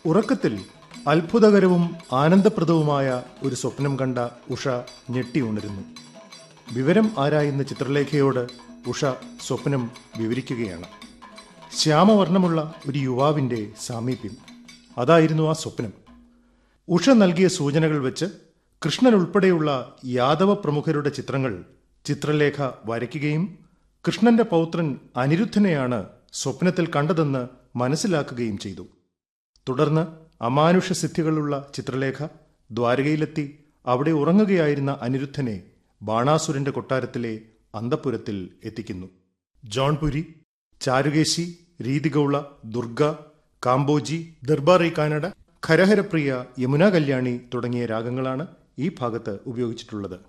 ഉറക്കത്തിൽ അത്ഭുതകരവും ആനന്ദപ്രദവുമായ ഒരു സ്വപ്നം കണ്ട ഉഷ ഞെട്ടി ഉണരുന്നു വിവരം ആരായുന്ന ചിത്രലേഖയോട് ഉഷ സ്വപ്നം വിവരിക്കുകയാണ് ശ്യാമവർണ്ണമുള്ള ഒരു യുവാവിൻ്റെ സാമീപ്യം അതായിരുന്നു ആ സ്വപ്നം ഉഷ നൽകിയ സൂചനകൾ വെച്ച് കൃഷ്ണൻ ഉൾപ്പെടെയുള്ള യാദവ പ്രമുഖരുടെ ചിത്രങ്ങൾ ചിത്രലേഖ വരയ്ക്കുകയും കൃഷ്ണന്റെ പൗത്രൻ അനിരുദ്ധനെയാണ് സ്വപ്നത്തിൽ കണ്ടതെന്ന് മനസ്സിലാക്കുകയും ചെയ്തു തുടർന്ന് അമാനുഷ സിദ്ധികളുള്ള ചിത്രലേഖ ദ്വാരകയിലെത്തി അവിടെ ഉറങ്ങുകയായിരുന്ന അനിരുദ്ധനെ ബാണാസുരന്റെ കൊട്ടാരത്തിലെ അന്തപുരത്തിൽ എത്തിക്കുന്നു ജോൺപുരി ചാരുകേശി രീതിഗൌള ദുർഗ കാംബോജി ദർബാറി കാനഡ ഖരഹരപ്രിയ യമുന കല്യാണി തുടങ്ങിയ രാഗങ്ങളാണ് ഈ ഭാഗത്ത് ഉപയോഗിച്ചിട്ടുള്ളത്